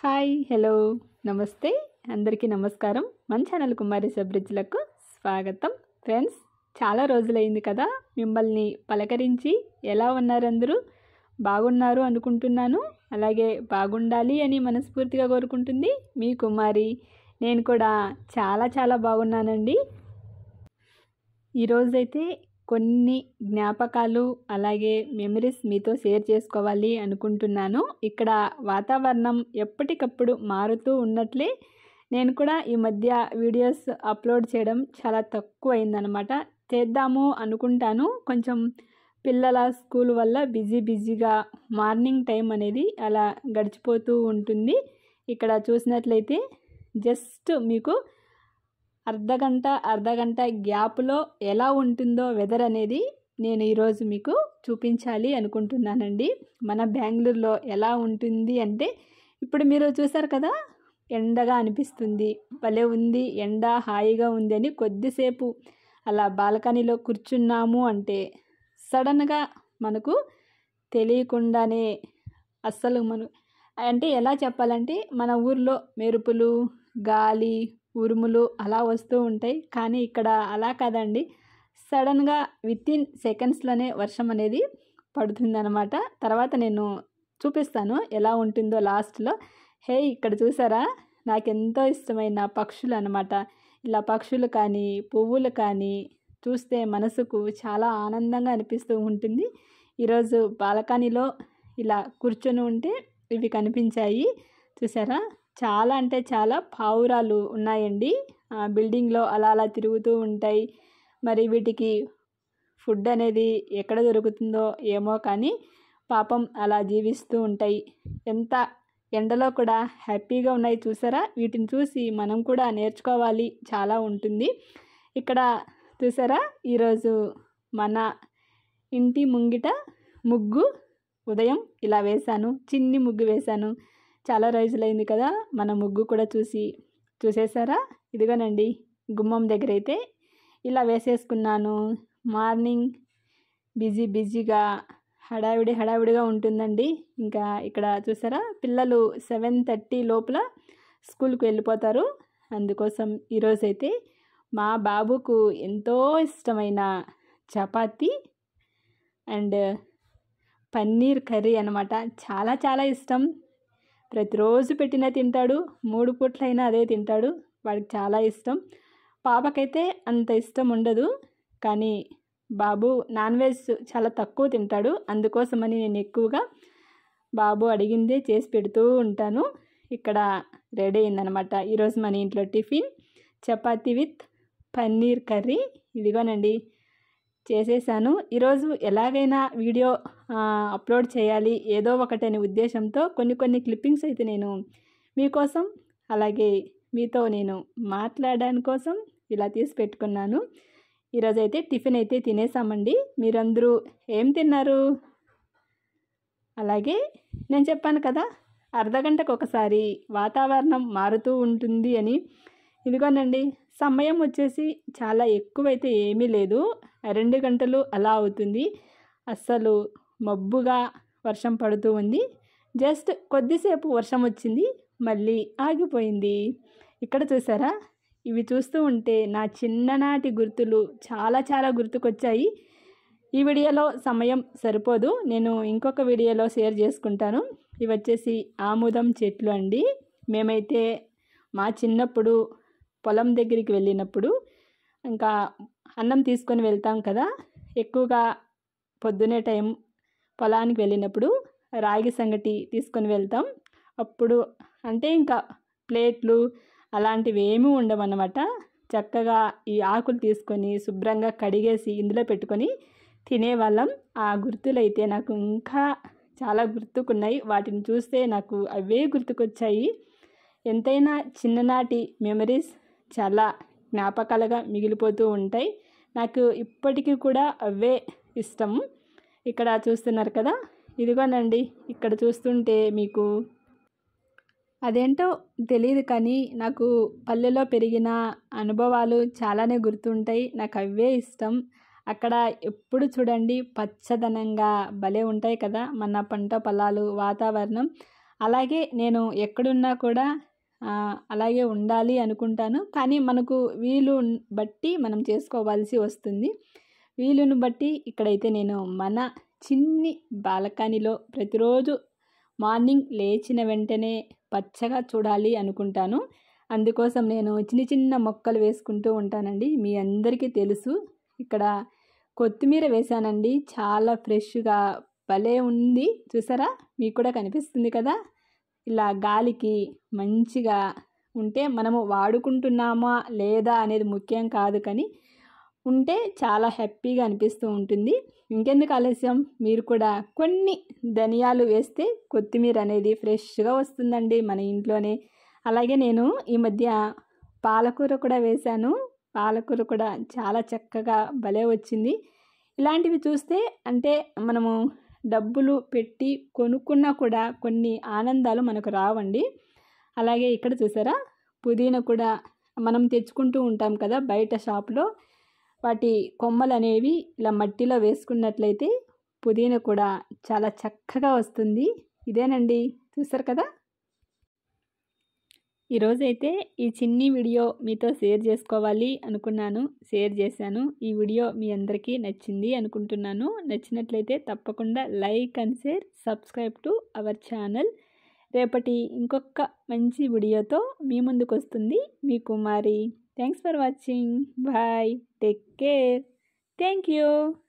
hi hello నమస్తే అందరికీ నమస్కారం మన ఛానల్ కుమారి సబ్రిజ్లకు స్వాగతం ఫ్రెండ్స్ చాలా రోజులైంది కదా మిమ్మల్ని పలకరించి ఎలా ఉన్నారు అందరూ బాగున్నారు అనుకుంటున్నాను అలాగే బాగుండాలి అని మనస్ఫూర్తిగా కోరుకుంటుంది మీ కుమారి నేను కూడా చాలా చాలా బాగున్నానండి ఈరోజైతే కొన్ని జ్ఞాపకాలు అలాగే మెమరీస్ మీతో షేర్ చేసుకోవాలి అనుకుంటున్నాను ఇక్కడ వాతావరణం ఎప్పటికప్పుడు మారుతూ ఉన్నట్లే నేను కూడా ఈ మధ్య వీడియోస్ అప్లోడ్ చేయడం చాలా తక్కువ అయిందనమాట చేద్దాము అనుకుంటాను కొంచెం పిల్లల స్కూల్ వల్ల బిజీ బిజీగా మార్నింగ్ టైం అనేది అలా గడిచిపోతూ ఉంటుంది ఇక్కడ చూసినట్లయితే జస్ట్ మీకు అర్ధగంట అర్ధగంట గ్యాప్లో ఎలా ఉంటుందో వెదర్ అనేది నేను ఈరోజు మీకు చూపించాలి అనుకుంటున్నానండి మన బెంగళూరులో ఎలా ఉంటుంది అంటే ఇప్పుడు మీరు చూసారు కదా ఎండగా అనిపిస్తుంది భలే ఉంది ఎండ హాయిగా ఉంది అని కొద్దిసేపు అలా బాల్కనీలో కూర్చున్నాము అంటే సడన్గా మనకు తెలియకుండానే అస్సలు మనం అంటే ఎలా చెప్పాలంటే మన ఊర్లో మెరుపులు గాలి ఉరుములు అలా వస్తూ ఉంటాయి కానీ ఇక్కడ అలా కాదండి సడన్గా విత్ ఇన్ సెకండ్స్లోనే వర్షం అనేది పడుతుందన్నమాట తర్వాత నేను చూపిస్తాను ఎలా ఉంటుందో లాస్ట్లో హే ఇక్కడ చూసారా నాకు ఎంతో ఇష్టమైన పక్షులు అనమాట ఇలా పక్షులు కానీ పువ్వులు కానీ చూస్తే మనసుకు చాలా ఆనందంగా అనిపిస్తూ ఉంటుంది ఈరోజు బాల్కనీలో ఇలా కూర్చొని ఉంటే ఇవి కనిపించాయి చూసారా చాలా అంటే చాలా పావురాలు ఉన్నాయండి ఆ బిల్డింగ్లో అలా అలా తిరుగుతూ ఉంటాయి మరి వీటికి ఫుడ్ అనేది ఎక్కడ దొరుకుతుందో ఏమో కానీ పాపం అలా జీవిస్తూ ఉంటాయి ఎంత ఎండలో కూడా హ్యాపీగా ఉన్నాయి చూసారా వీటిని చూసి మనం కూడా నేర్చుకోవాలి చాలా ఉంటుంది ఇక్కడ చూసారా ఈరోజు మన ఇంటి ముంగిట ముగ్గు ఉదయం ఇలా వేశాను చిన్ని ముగ్గు వేశాను చాలా రోజులైంది కదా మన ముగ్గు కూడా చూసి చూసేసారా ఇదిగోనండి గుమ్మం దగ్గర అయితే ఇలా వేసేసుకున్నాను మార్నింగ్ బిజీ బిజీగా హడావిడి హడావిడిగా ఉంటుందండి ఇంకా ఇక్కడ చూసారా పిల్లలు సెవెన్ థర్టీ లోపల స్కూల్కి వెళ్ళిపోతారు అందుకోసం ఈరోజైతే మా బాబుకు ఎంతో ఇష్టమైన చపాతీ అండ్ పన్నీర్ కర్రీ అనమాట చాలా చాలా ఇష్టం ప్రతిరోజు పెట్టినా తింటాడు మూడు పూట్లైనా అదే తింటాడు వాడికి చాలా ఇష్టం పాపకైతే అంత ఇష్టం ఉండదు కానీ బాబు నాన్ వెజ్ చాలా తక్కువ తింటాడు అందుకోసమని నేను ఎక్కువగా బాబు అడిగిందే చేసి పెడుతూ ఉంటాను ఇక్కడ రెడీ అయిందనమాట ఈరోజు మన ఇంట్లో tiffin chapati with paneer curry ఇదిగోనండి చేసేసాను ఈరోజు ఎలాగైనా వీడియో అప్లోడ్ చేయాలి ఏదో ఒకటనే ఉద్దేశంతో కొన్ని కొన్ని క్లిప్పింగ్స్ అయితే నేను మీకోసం అలాగే మీతో నేను మాట్లాడడానికి కోసం ఇలా తీసి పెట్టుకున్నాను ఈరోజు అయితే టిఫిన్ అయితే తినేసామండి మీరందరూ ఏం తిన్నారు అలాగే నేను చెప్పాను కదా అర్ధగంటకు ఒకసారి వాతావరణం మారుతూ ఉంటుంది అని ఇదిగోనండి సమయం వచ్చేసి చాలా ఎక్కువైతే ఏమీ లేదు రెండు గంటలు అలా అవుతుంది అస్సలు మబ్బుగా వర్షం పడుతూ ఉంది జస్ట్ కొద్దిసేపు వర్షం వచ్చింది మళ్ళీ ఆగిపోయింది ఇక్కడ చూసారా ఇవి చూస్తూ ఉంటే నా చిన్ననాటి గుర్తులు చాలా చాలా గుర్తుకొచ్చాయి ఈ వీడియోలో సమయం సరిపోదు నేను ఇంకొక వీడియోలో షేర్ చేసుకుంటాను ఇవి వచ్చేసి ఆముదం చెట్లు అండి మేమైతే మా చిన్నప్పుడు పొలం దగ్గరికి వెళ్ళినప్పుడు ఇంకా అన్నం తీసుకొని వెళ్తాం కదా ఎక్కువగా పొద్దునే టైం పొలానికి వెళ్ళినప్పుడు రాగి సంగటి తీసుకొని వెళ్తాం అప్పుడు అంటే ఇంకా ప్లేట్లు అలాంటివి ఏమీ ఉండవన్నమాట చక్కగా ఈ ఆకులు తీసుకొని శుభ్రంగా కడిగేసి ఇందులో పెట్టుకొని తినేవాళ్ళం ఆ గుర్తులైతే నాకు ఇంకా చాలా గుర్తుకున్నాయి వాటిని చూస్తే నాకు అవే గుర్తుకొచ్చాయి ఎంతైనా చిన్ననాటి మెమరీస్ చాలా జ్ఞాపకాలుగా మిగిలిపోతూ ఉంటాయి నాకు ఇప్పటికీ కూడా అవే ఇష్టం ఇక్కడ చూస్తున్నారు కదా ఇదిగోనండి ఇక్కడ చూస్తుంటే మీకు అదేంటో తెలియదు కానీ నాకు పల్లెలో పెరిగిన అనుభవాలు చాలానే గుర్తుంటాయి నాకు అవే ఇష్టం అక్కడ ఎప్పుడు చూడండి పచ్చదనంగా భలే ఉంటాయి కదా మన పంట పొలాలు వాతావరణం అలాగే నేను ఎక్కడున్నా కూడా ఆ, అలాగే ఉండాలి అనుకుంటాను కానీ మనకు వీలు బట్టి మనం చేసుకోవాల్సి వస్తుంది వీలును బట్టి ఇక్కడైతే నేను మన చిన్ని బాలకానిలో ప్రతిరోజు మార్నింగ్ లేచిన వెంటనే పచ్చగా చూడాలి అనుకుంటాను అందుకోసం నేను చిన్న చిన్న మొక్కలు వేసుకుంటూ ఉంటానండి మీ అందరికీ తెలుసు ఇక్కడ కొత్తిమీర వేశానండి చాలా ఫ్రెష్గా భలే ఉంది చూసారా మీకు కూడా కనిపిస్తుంది కదా ఇలా గాలికి మంచిగా ఉంటే మనము వాడుకుంటున్నామా లేదా అనేది ముఖ్యం కాదు కానీ ఉంటే చాలా హ్యాపీగా అనిపిస్తూ ఉంటుంది ఇంకెందుకు ఆలస్యం మీరు కూడా కొన్ని ధనియాలు వేస్తే కొత్తిమీర అనేది ఫ్రెష్గా వస్తుందండి మన ఇంట్లోనే అలాగే నేను ఈ మధ్య పాలకూర కూడా వేశాను పాలకూర కూడా చాలా చక్కగా భలే వచ్చింది ఇలాంటివి చూస్తే అంటే మనము డబ్బులు పెట్టి కొనుక్కున్నా కూడా కొన్ని ఆనందాలు మనకు రావండి అలాగే ఇక్కడ చూసారా పుదీనా కూడా మనం తెచ్చుకుంటూ ఉంటాం కదా బయట షాప్లో వాటి కొమ్మలు అనేవి ఇలా మట్టిలో వేసుకున్నట్లయితే పుదీనా కూడా చాలా చక్కగా వస్తుంది ఇదేనండి చూసారు కదా ఈరోజైతే ఈ చిన్ని వీడియో మీతో షేర్ చేసుకోవాలి అనుకున్నాను షేర్ చేశాను ఈ వీడియో మీ అందరికీ నచ్చింది అనుకుంటున్నాను నచ్చినట్లయితే తప్పకుండా like and share subscribe to our channel రేపటి ఇంకొక మంచి వీడియోతో మీ ముందుకు వస్తుంది మీ Kumari thanks for watching bye take care thank you